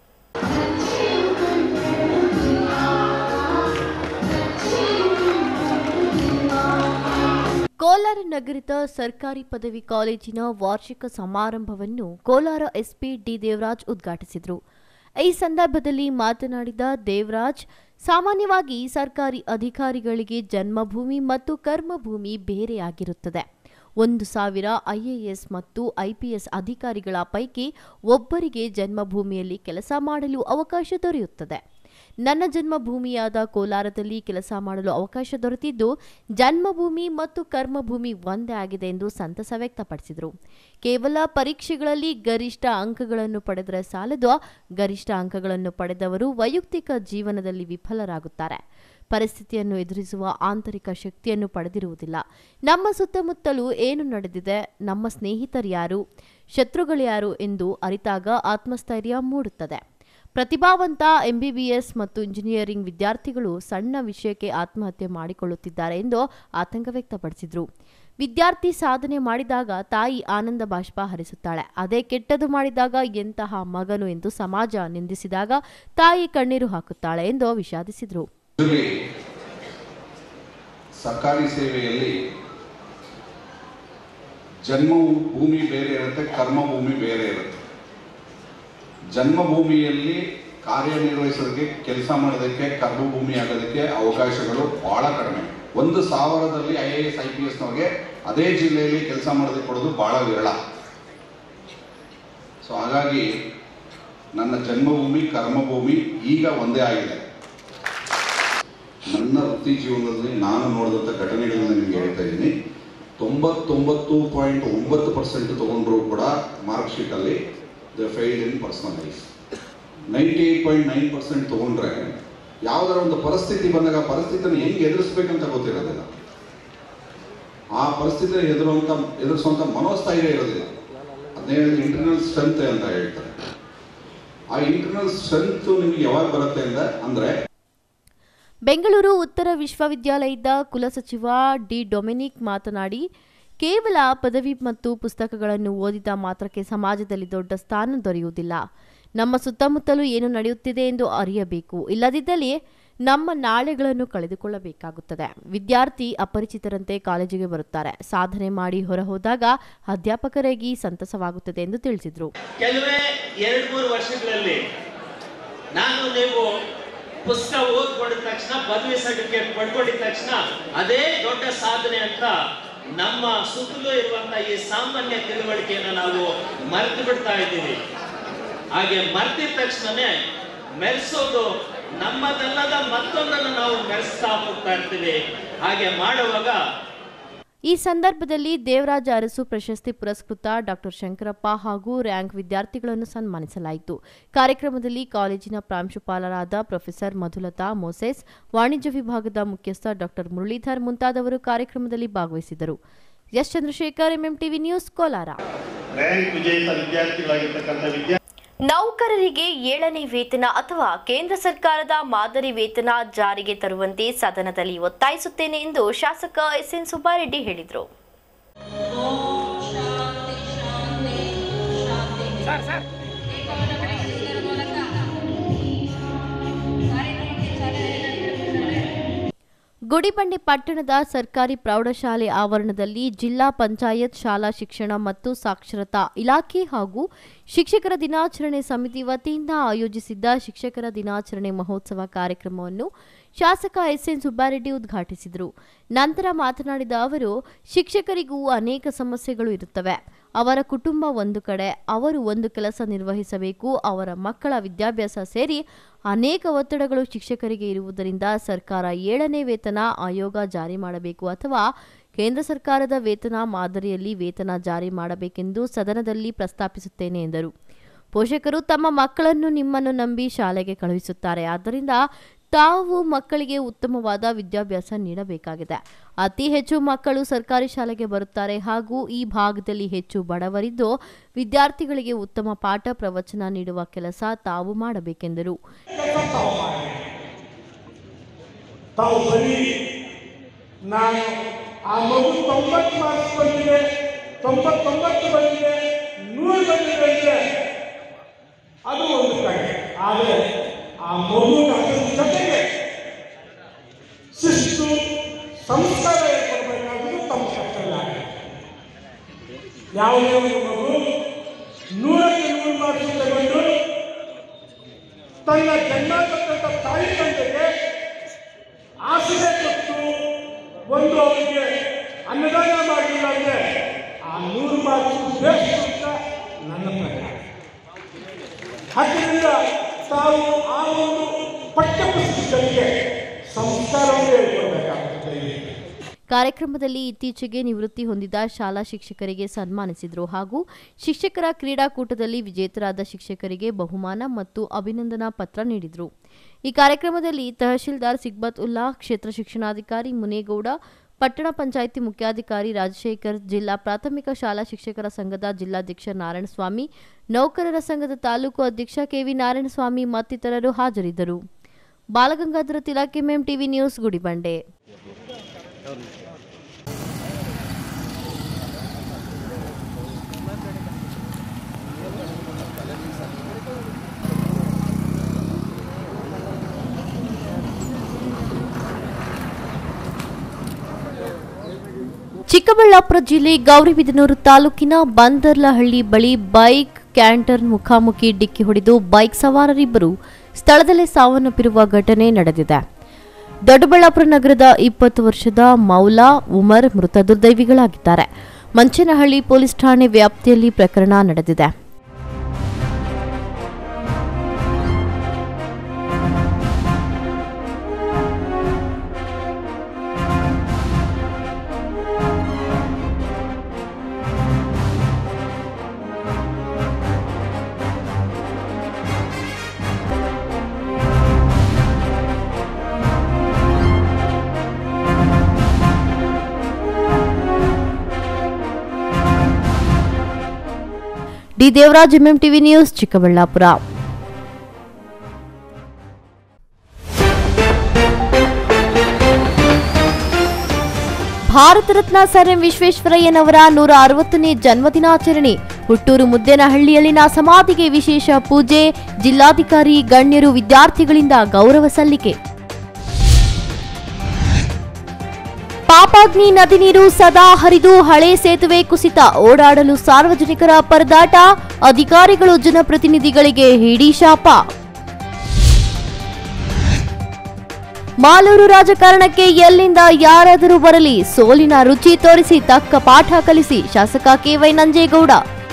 ಕೋಲಾರ ನಗರದ ಸರ್ಕಾರಿ ಪದವಿ ಕಾಲೇಜಿನ ವಾರ್ಷಿಕ ಸಮಾರಂಭವನ್ನು ಕೋಲಾರ ಎಸ್ಪಿ ಡಿ ದೇವರಾಜ್ ಉದ್ಘಾಟಿಸಿದರು ಈ ಸಂದರ್ಭದಲ್ಲಿ ಮಾತನಾಡಿದ ದೇವರಾಜ್ ಸಾಮಾನ್ಯವಾಗಿ ಸರ್ಕಾರಿ ಅಧಿಕಾರಿಗಳಿಗೆ ಜನ್ಮಭೂಮಿ ಮತ್ತು ಕರ್ಮಭೂಮಿ ಬೇರೆಯಾಗಿರುತ್ತದೆ ಒಂದು ಸಾವಿರ ಐಎಎಸ್ ಮತ್ತು ಐಪಿಎಸ್ ಅಧಿಕಾರಿಗಳ ಪೈಕಿ ಒಬ್ಬರಿಗೆ ಜನ್ಮಭೂಮಿಯಲ್ಲಿ ಕೆಲಸ ಮಾಡಲು ಅವಕಾಶ ದೊರೆಯುತ್ತದೆ ನನ್ನ ಜನ್ಮಭೂಮಿಯಾದ ಕೋಲಾರದಲ್ಲಿ ಕೆಲಸ ಮಾಡಲು ಅವಕಾಶ ದೊರೆತಿದ್ದು ಜನ್ಮಭೂಮಿ ಮತ್ತು ಕರ್ಮಭೂಮಿ ಒಂದೇ ಆಗಿದೆ ಎಂದು ಸಂತಸ ವ್ಯಕ್ತಪಡಿಸಿದರು ಕೇವಲ ಪರೀಕ್ಷೆಗಳಲ್ಲಿ ಗರಿಷ್ಠ ಅಂಕಗಳನ್ನು ಪಡೆದರೆ ಸಾಲದು ಗರಿಷ್ಠ ಅಂಕಗಳನ್ನು ಪಡೆದವರು ವೈಯಕ್ತಿಕ ಜೀವನದಲ್ಲಿ ವಿಫಲರಾಗುತ್ತಾರೆ ಪರಿಸ್ಥಿತಿಯನ್ನು ಎದುರಿಸುವ ಆಂತರಿಕ ಶಕ್ತಿಯನ್ನು ಪಡೆದಿರುವುದಿಲ್ಲ ನಮ್ಮ ಸುತ್ತಮುತ್ತಲೂ ಏನು ನಡೆದಿದೆ ನಮ್ಮ ಸ್ನೇಹಿತರ್ಯಾರು ಶತ್ರುಗಳ್ಯಾರು ಎಂದು ಅರಿತಾಗ ಆತ್ಮಸ್ಥೈರ್ಯ ಮೂಡುತ್ತದೆ ಪ್ರತಿಭಾವಂತ ಎಂಬಿಬಿಎಸ್ ಮತ್ತು ಇಂಜಿನಿಯರಿಂಗ್ ವಿದ್ಯಾರ್ಥಿಗಳು ಸಣ್ಣ ವಿಷಯಕ್ಕೆ ಆತ್ಮಹತ್ಯೆ ಮಾಡಿಕೊಳ್ಳುತ್ತಿದ್ದಾರೆ ಎಂದು ಆತಂಕ ವ್ಯಕ್ತಪಡಿಸಿದರು ವಿದ್ಯಾರ್ಥಿ ಸಾಧನೆ ಮಾಡಿದಾಗ ತಾಯಿ ಆನಂದ ಬಾಷ್ಪ ಹರಿಸುತ್ತಾಳೆ ಅದೇ ಕೆಟ್ಟದು ಮಾಡಿದಾಗ ಎಂತಹ ಮಗನು ಎಂದು ಸಮಾಜ ನಿಂದಿಸಿದಾಗ ತಾಯಿ ಕಣ್ಣೀರು ಹಾಕುತ್ತಾಳೆ ಎಂದು ವಿಷಾದಿಸಿದರು ಇದರಲ್ಲಿ ಸರ್ಕಾರಿ ಸೇವೆಯಲ್ಲಿ ಜನ್ಮವು ಭೂಮಿ ಬೇರೆ ಇರುತ್ತೆ ಕರ್ಮಭೂಮಿ ಬೇರೆ ಇರುತ್ತೆ ಜನ್ಮಭೂಮಿಯಲ್ಲಿ ಕಾರ್ಯನಿರ್ವಹಿಸೋದಕ್ಕೆ ಕೆಲಸ ಮಾಡೋದಕ್ಕೆ ಕರ್ಮಭೂಮಿ ಆಗೋದಕ್ಕೆ ಅವಕಾಶಗಳು ಬಹಳ ಕಡಿಮೆ ಒಂದು ಸಾವಿರದಲ್ಲಿ I A S I P ಎಸ್ನವ್ರಿಗೆ ಅದೇ ಜಿಲ್ಲೆಯಲ್ಲಿ ಕೆಲಸ ಮಾಡೋದಕ್ಕೆ ಕೊಡೋದು ಬಹಳ ವಿರಳ ಸೊ ಹಾಗಾಗಿ ನನ್ನ ಜನ್ಮಭೂಮಿ ಕರ್ಮಭೂಮಿ ಈಗ ಒಂದೇ ಆಗಿದೆ ನನ್ನ ವೃತ್ತಿ ಜೀವನದಲ್ಲಿ ನಾನು ನೋಡಿದಂಥ ಘಟನೆಗಳನ್ನ ನಿಮಗೆ ಹೇಳ್ತಾ ಇದ್ದೀನಿ ತೊಂಬತ್ತೊಂಬತ್ತು ಪಾಯಿಂಟ್ ಒಂಬತ್ತು ಪರ್ಸೆಂಟ್ ತೊಗೊಂಡ್ರು ಕೂಡ ಮಾರ್ಕ್ ಶೀಟಲ್ಲಿ the failed in personal life ninety eight point nine percent ತೊಗೊಂಡ್ರೆ ಯಾವುದಾರ ಒಂದು ಪರಿಸ್ಥಿತಿ ಬಂದಾಗ ಆ ಪರಿಸ್ಥಿತಿನ ಹೆಂಗೆ ಎದುರಿಸ್ಬೇಕಂತ ಗೊತ್ತಿರೋದಿಲ್ಲ ಆ ಪರಿಸ್ಥಿತಿನ ಎದುರುವಂಥ ಎದುರಿಸುವಂಥ ಮನೋಸ್ಥೈರ್ಯ ಇರೋದಿಲ್ಲ ಅದನ್ನೇ ಇಂಟರ್ನಲ್ ಸ್ಟ್ರೆಂತ್ ಅಂತ ಹೇಳ್ತಾರೆ ಆ ಇಂಟರ್ನಲ್ ಸ್ಟ್ರೆಂತ್ ನಿಮಗೆ ಯಾವಾಗ ಬರುತ್ತೆ ಅಂದ್ರೆ ಅಂದ್ರೆ ಬೆಂಗಳೂರು ಉತ್ತರ ವಿಶ್ವವಿದ್ಯಾಲಯದ ಕುಲಸಚಿವ ಡಿ ಡೊಮಿನಿಕ್ ಮಾತನಾಡಿ ಕೇವಲ ಪದವಿ ಮತ್ತು ಪುಸ್ತಕಗಳನ್ನು ಓದಿದ ಮಾತ್ರಕ್ಕೆ ಸಮಾಜದಲ್ಲಿ ದೊಡ್ಡ ಸ್ಥಾನ ದೊರೆಯುವುದಿಲ್ಲ ನಮ್ಮ ಸುತ್ತಮುತ್ತಲೂ ಏನು ನಡೆಯುತ್ತಿದೆ ಎಂದು ಅರಿಯಬೇಕು ಇಲ್ಲದಿದ್ದಲ್ಲಿ ನಮ್ಮ ನಾಳೆಗಳನ್ನು ಕಳೆದುಕೊಳ್ಳಬೇಕಾಗುತ್ತದೆ ವಿದ್ಯಾರ್ಥಿ ಅಪರಿಚಿತರಂತೆ ಕಾಲೇಜಿಗೆ ಬರುತ್ತಾರೆ ಸಾಧನೆ ಮಾಡಿ ಹೊರಹೋದಾಗ ಅಧ್ಯಾಪಕರಾಗಿ ಸಂತಸವಾಗುತ್ತದೆ ಎಂದು ತಿಳಿಸಿದರು ಕೆಲವೇ ಎರಡ್ ಮೂರು ವರ್ಷಗಳಲ್ಲಿ ನಾನು ನೀವು ಪುಸ್ತಕ ಓದ್ಕೊಂಡಿದ ತಕ್ಷಣ ಪದವಿ ಸರ್ಟಿಫಿಕೇಟ್ ಪಡ್ಕೊಂಡಿದ ತಕ್ಷಣ ಅದೇ ದೊಡ್ಡ ಸಾಧನೆ ಅಂತ ನಮ್ಮ ಸುತ್ತಲೂ ಇರುವಂತ ಈ ಸಾಮಾನ್ಯ ತಿಳುವಳಿಕೆಯನ್ನು ನಾವು ಮರೆತು ಬಿಡ್ತಾ ಇದ್ದೀವಿ ಹಾಗೆ ಮರ್ತಿದ ತಕ್ಷಣನೇ ಮೆರೆಸೋದು ನಮ್ಮದಲ್ಲದ ಮತ್ತೊಂದನ್ನು ನಾವು ಮೆರೆಸ್ತಾ ಹೋಗ್ತಾ ಇರ್ತೀವಿ ಹಾಗೆ ಮಾಡುವಾಗ ಈ ಸಂದರ್ಭದಲ್ಲಿ ದೇವರಾಜ ಅರಸು ಪ್ರಶಸ್ತಿ ಪುರಸ್ಕೃತ ಡಾಕ್ಟರ್ ಶಂಕರಪ್ಪ ಹಾಗೂ ರ್ಯಾಂಕ್ ವಿದ್ಯಾರ್ಥಿಗಳನ್ನು ಸನ್ಮಾನಿಸಲಾಯಿತು ಕಾರ್ಯಕ್ರಮದಲ್ಲಿ ಕಾಲೇಜಿನ ಪ್ರಾಂಶುಪಾಲರಾದ ಪ್ರೊಫೆಸರ್ ಮಧುಲತಾ ಮೋಸೆಸ್ ವಾಣಿಜ್ಯ ವಿಭಾಗದ ಮುಖ್ಯಸ್ಥ ಡಾಕ್ಟರ್ ಮುರಳೀಧರ್ ಮುಂತಾದವರು ಕಾರ್ಯಕ್ರಮದಲ್ಲಿ ಭಾಗವಹಿಸಿದರು S Chandrashekar MMTV news Kolar rank ವಿಜೇತ ವಿದ್ಯಾರ್ಥಿಗಳಾಗಿರ್ತಕ್ಕಂಥ ವಿದ್ಯಾರ್ಥಿ ನೌಕರರಿಗೆ ಏಳನೇ ವೇತನ ಅಥವಾ ಕೇಂದ್ರ ಸರ್ಕಾರದ ಮಾದರಿ ವೇತನ ಜಾರಿಗೆ ತರುವಂತೆ ಸದನದಲ್ಲಿ ಒತ್ತಾಯಿಸುತ್ತೇನೆ ಎಂದು ಶಾಸಕ ಎಸ್ಎನ್ ಸುಬ್ಬಾರೆಡ್ಡಿ ಹೇಳಿದರು ಗುಡಿಬಂಡೆ ಪಟ್ಟಣದ ಸರ್ಕಾರಿ ಪ್ರೌಢಶಾಲೆ ಆವರಣದಲ್ಲಿ ಜಿಲ್ಲಾ ಪಂಚಾಯತ್ ಶಾಲಾ ಶಿಕ್ಷಣ ಮತ್ತು ಸಾಕ್ಷರತಾ ಇಲಾಖೆ ಹಾಗೂ ಶಿಕ್ಷಕರ ದಿನಾಚರಣೆ ಸಮಿತಿ ವತಿಯಿಂದ ಆಯೋಜಿಸಿದ್ದ ಶಿಕ್ಷಕರ ದಿನಾಚರಣೆ ಮಹೋತ್ಸವ ಕಾರ್ಯಕ್ರಮವನ್ನು ಶಾಸಕ ಎಸ್ಎನ್ ಸುಬ್ಬಾರೆಡ್ಡಿ ಉದ್ಘಾಟಿಸಿದರು ನಂತರ ಮಾತನಾಡಿದ ಅವರು ಶಿಕ್ಷಕರಿಗೂ ಅನೇಕ ಸಮಸ್ಯೆಗಳು ಇರುತ್ತವೆ ಅವರ ಕುಟುಂಬ ಒಂದು ಕಡೆ ಅವರು ಒಂದು ಕೆಲಸ ನಿರ್ವಹಿಸಬೇಕು ಅವರ ಮಕ್ಕಳ ವಿದ್ಯಾಭ್ಯಾಸ ಸೇರಿ ಅನೇಕ ಒತ್ತಡಗಳು ಶಿಕ್ಷಕರಿಗೆ ಇರುವುದರಿಂದ ಸರ್ಕಾರ ಏಳನೇ ವೇತನ ಆಯೋಗ ಜಾರಿ ಮಾಡಬೇಕು ಅಥವಾ ಕೇಂದ್ರ ಸರ್ಕಾರದ ವೇತನ ಮಾದರಿಯಲ್ಲಿ ವೇತನ ಜಾರಿ ಮಾಡಬೇಕೆಂದು ಸದನದಲ್ಲಿ ಪ್ರಸ್ತಾಪಿಸುತ್ತೇನೆ ಎಂದರು ಪೋಷಕರು ತಮ್ಮ ಮಕ್ಕಳನ್ನು ನಿಮ್ಮನ್ನು ನಂಬಿ ಶಾಲೆಗೆ ಕಳುಹಿಸುತ್ತಾರೆ ಆದ್ದರಿಂದ ತಾವು ಮಕ್ಕಳಿಗೆ ಉತ್ತಮವಾದ ವಿದ್ಯಾಭ್ಯಾಸ ನೀಡಬೇಕಾಗಿದೆ ಅತಿ ಹೆಚ್ಚು ಮಕ್ಕಳು ಸರ್ಕಾರಿ ಶಾಲೆಗೆ ಬರುತ್ತಾರೆ ಹಾಗೂ ಈ ಭಾಗದಲ್ಲಿ ಹೆಚ್ಚು ಬಡವರಿದ್ದು ವಿದ್ಯಾರ್ಥಿಗಳಿಗೆ ಉತ್ತಮ ಪಾಠ ಪ್ರವಚನ ನೀಡುವ ಕೆಲಸ ತಾವು ಮಾಡಬೇಕೆಂದರು ತಾವು ಬರೀ ನಾನು ಆ ಮಗು ತೊಂಬತ್ತು ಮಾರ್ಕ್ಸ್ ಬಂದಿದೆ ತೊಂಬತ್ತೊಂಬತ್ತು ಬಂದಿದೆ ನೂರು ಬಂದಿದೆ ಅಂದ್ರೆ ಅದು ಒಂದು ಕಡೆ ಆದರೆ ಆ ಮಗು ಅದರ ಜೊತೆಗೆ ಶಿಸ್ತು ಸಂಸ್ಕಾರ ಏರ್ಪಡಬೇಕಾಗುವುದು ತಮ್ಮ ಕರ್ತವ್ಯ ಆಗಿದೆ ಯಾವುದೇ ಒಂದು ಮಗು ನೂರಕ್ಕೆ ನೂರು ಮಾರ್ಕ್ಸ್ ತಗೊಂಡು ತನ್ನ ಜನ್ಮ ಕೊಟ್ಟಂತ ತಾಯಿ ತಂದೆಗೆ ಆಸರೆ ಕೊಟ್ಟು ಒಂದು ಅವರಿಗೆ ಅನ್ನದಾನ ಮಾಡಲಿಲ್ಲ ಅಂದ್ರೆ ಆ ನೂರು ಮಾರ್ಕ್ಸ್ ಬೇಕು ಅಂತ ನನ್ನ ಪ್ರಕಾರ ಆದ್ದರಿಂದ ತಾವು ಆ ಒಂದು ಪಠ್ಯಪುಸ್ತಕಗಳಿಗೆ ಸಂಸ್ಕಾರವನ್ನು ಹೇಳ್ಕೊಡ್ಬೇಕಾಗುತ್ತದೆ ಕಾರ್ಯಕ್ರಮದಲ್ಲಿ ಇತ್ತೀಚೆಗೆ ನಿವೃತ್ತಿ ಹೊಂದಿದ ಶಾಲಾ ಶಿಕ್ಷಕರಿಗೆ ಸನ್ಮಾನಿಸಿದರು ಹಾಗೂ ಶಿಕ್ಷಕರ ಕ್ರೀಡಾಕೂಟದಲ್ಲಿ ವಿಜೇತರಾದ ಶಿಕ್ಷಕರಿಗೆ ಬಹುಮಾನ ಮತ್ತು ಅಭಿನಂದನಾ ಪತ್ರ ನೀಡಿದರು ಈ ಕಾರ್ಯಕ್ರಮದಲ್ಲಿ ತಹಶೀಲ್ದಾರ್ ಸಿಗ್ಬತ್ ಉಲ್ಲಾ ಕ್ಷೇತ್ರ ಶಿಕ್ಷಣಾಧಿಕಾರಿ ಮುನೇಗೌಡ ಪಟ್ಟಣ ಪಂಚಾಯಿತಿ ಮುಖ್ಯಾಧಿಕಾರಿ ರಾಜಶೇಖರ್ ಜಿಲ್ಲಾ ಪ್ರಾಥಮಿಕ ಶಾಲಾ ಶಿಕ್ಷಕರ ಸಂಘದ ಜಿಲ್ಲಾಧ್ಯಕ್ಷ ನಾರಾಯಣಸ್ವಾಮಿ ನೌಕರರ ಸಂಘದ ತಾಲೂಕು ಅಧ್ಯಕ್ಷ ಕೆವಿ ನಾರಾಯಣಸ್ವಾಮಿ ಮತ್ತಿತರರು ಹಾಜರಿದ್ದರು Balagangadhara Tilak MM TV news Gudibande Chikkaballapur ಜಿಲ್ಲೆ ಗೌರಿಬಿದನೂರು ತಾಲೂಕಿನ ಬಂದರ್ಲಹಳ್ಳಿ ಬಳಿ ಬೈಕ್ ಕ್ಯಾಂಟರ್ ಮುಖಾಮುಖಿ ಡಿಕ್ಕಿ ಹೊಡೆದು ಬೈಕ್ ಸವಾರರಿಬ್ಬರು ಸ್ಥಳದಲ್ಲೇ ಸಾವನ್ನಪ್ಪಿರುವ ಘಟನೆ ನಡೆದಿದೆ ದೊಡ್ಡಬಳ್ಳಾಪುರ ನಗರದ ಇಪ್ಪತ್ತು ವರ್ಷದ ಮೌಲಾ ಉಮರ್ ಮೃತ ದುರ್ದೈವಿಗಳಾಗಿದ್ದಾರೆ ಮಂಚನಹಳ್ಳಿ ಪೊಲೀಸ್ ಠಾಣೆ ವ್ಯಾಪ್ತಿಯಲ್ಲಿ ಪ್ರಕರಣ ನಡೆದಿದೆ D Devaraj MM TV news Chikkaballapur Bharat Ratna sir M ವಿಶ್ವೇಶ್ವರಯ್ಯನವರ ನೂರ ಅರವತ್ತನೇ ಜನ್ಮದಿನಾಚರಣೆ ಹುಟ್ಟೂರು ಮುದ್ದೇನಹಳ್ಳಿಯಲ್ಲಿನ ಸಮಾಧಿಗೆ ವಿಶೇಷ ಪೂಜೆ ಜಿಲ್ಲಾಧಿಕಾರಿ ಗಣ್ಯರು ವಿದ್ಯಾರ್ಥಿಗಳಿಂದ ಗೌರವ ಸಲ್ಲಿಕೆ ಪಾಪಾಗ್ನಿ ನದಿ ನೀರು ಸದಾ ಹರಿದು ಹಳೆ ಸೇತುವೆ ಕುಸಿತ ಓಡಾಡಲು ಸಾರ್ವಜನಿಕರ ಪರದಾಟ ಅಧಿಕಾರಿಗಳು ಜನಪ್ರತಿನಿಧಿಗಳಿಗೆ ಹಿಡಿ ಶಾಪ ಮಾಲೂರು ರಾಜಕಾರಣಕ್ಕೆ ಎಲ್ಲಿಂದ ಯಾರಾದರೂ ಬರಲಿ ಸೋಲಿನ ರುಚಿ ತೋರಿಸಿ ತಕ್ಕ ಪಾಠ ಕಲಿಸಿ ಶಾಸಕ ಕೆವೈ ನಂಜೇಗೌಡ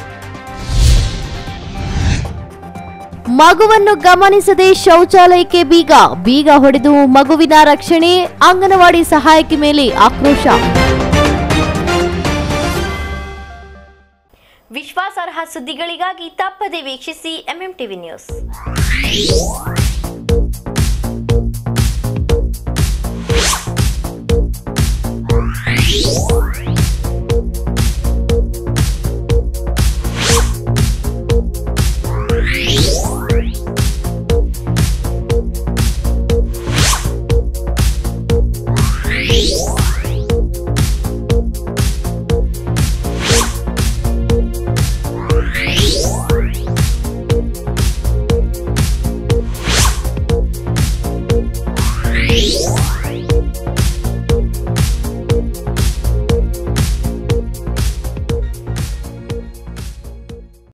ಮಗುವನ್ನು ಗಮನಿಸದೆ ಶೌಚಾಲಯಕ್ಕೆ ಬೀಗ ಬೀಗ ಹೊಡೆದು ಮಗುವಿನ ರಕ್ಷಣೆ ಅಂಗನವಾಡಿ ಸಹಾಯಕಿ ಮೇಲೆ ಆಕ್ರೋಶ ವಿಶ್ವಾಸಾರ್ಹ ಸುದ್ದಿಗಳಿಗಾಗಿ ತಪ್ಪದೆ ವೀಕ್ಷಿಸಿ ಎಂಎಂ ಟಿವಿ ನ್ಯೂಸ್